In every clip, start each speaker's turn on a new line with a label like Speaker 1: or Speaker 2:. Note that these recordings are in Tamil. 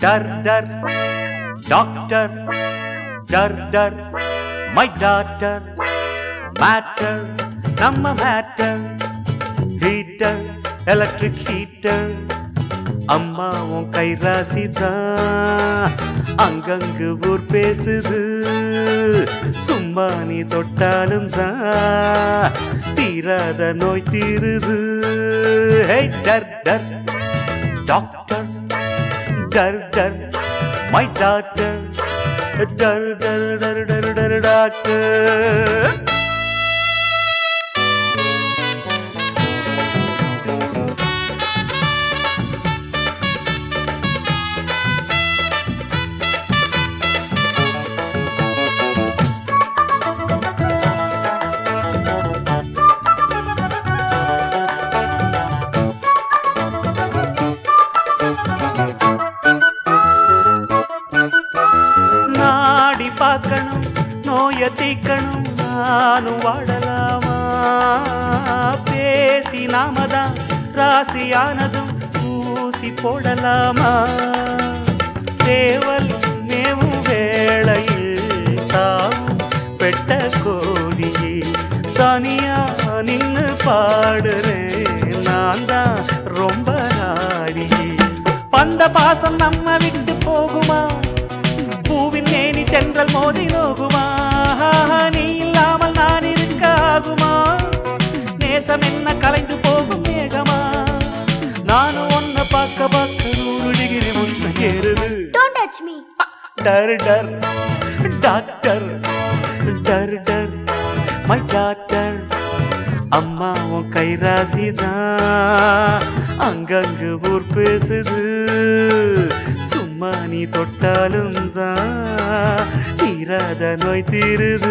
Speaker 1: டர் டர் டாக்டர் டர் டர் மை டாக்டர் மேட்டர் நம்ம மேட்டர் ஹீட்டர் எலக்ட்ரிக் ஹீட்டர் அம்மா உன் கை ராசிதான் அங்கங்கு ஊர் பேசுது சும்மா நீ தொட்டாலும் தான் தீராத நோய் தீருது ஹே டர் டர் டாக்டர் டர் டர் மை டாக்டர் டர் டர் டர் டர் டர் டாக்டர் நாடி பார்க்கணும் நோய தீக்கணும் நானும் வாழலாமா பேசி நாம தான் ராசியானதும் ஊசி போடலாமா சேவல் மேவும் வேளையில் தாவும் பெட்ட கோழியே தனியா நின்னு பாடுறேன் நான் தான் ரொம்ப நாடியே பந்த பாசம் நம்ம விட்டு போகுமா பூவின் மேனி தென்றல் மோதி நோகுமா நீ இல்லாமல் நான் இருக்க ஆகுமா நேசம் என்ன கலைந்து போகும் மேகமா நானும் ஒன்ன பார்க்க பார்க்க நூறு டிகிரி முன்ன ஏறுது
Speaker 2: டோன்ட் டச் மீ
Speaker 1: டர் டர் டாக்டர் டர் டர் மை டாக்டர் அம்மா உன் கை ராசிதான் அங்கங்கு ஊர் பேசுது சும்மா நீ தொட்டாலும் தான் தீராத நோய் தீருது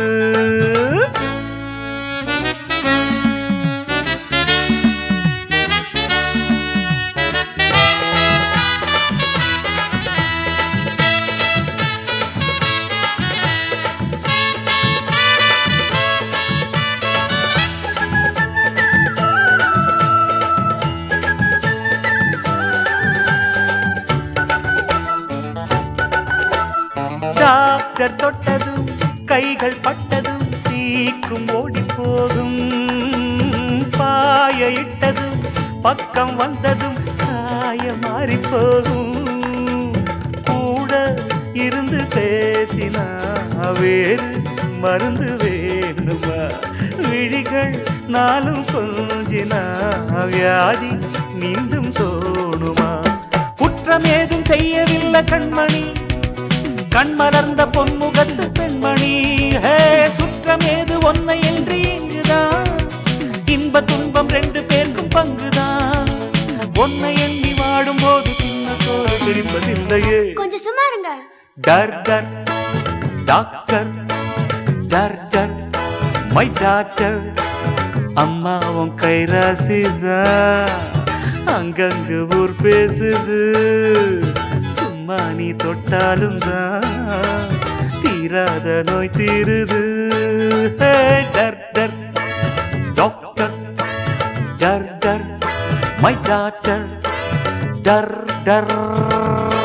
Speaker 1: டாக்டர் தொட்டதும் கைகள் பட்டதும் சீக்கும் ஓடி போகும் பாய இட்டதும் பக்கம் வந்ததும் சாய மாறி போகும் கூட இருந்து பேசினா வேறு மருந்து வேணுமா விழிகள் நாளும் கொஞ்சினா வியாதி மீண்டும் தோணுமா குற்றம் ஏதும் செய்யவில்லை கண்மணி கண் மலர்ந்த பொன்முகத்து பெண்மணி ஹே சுற்றம் ஏது ஒன்னை என்று இங்குதான் இன்ப துன்பம் ரெண்டு பேருக்கும் பங்குதான் ஒன்னை எண்ணி வாடும் போது சின்ன சோறு பிரிப்பதில்லையே
Speaker 2: கொஞ்சம் சும்மா இருங்க
Speaker 1: டர் டர் டாக்டர் டர் டர் மை டாக்டர் அம்மா உன் கை ராசிதா அங்கங்கு ஊர் பேசுது சும்மா நீ தொட்டாலும் தான் தீராத நோய் தீருது ஹே, டர் டர் டாக்டர் டர் டர் மை டாக்டர் டர் டர்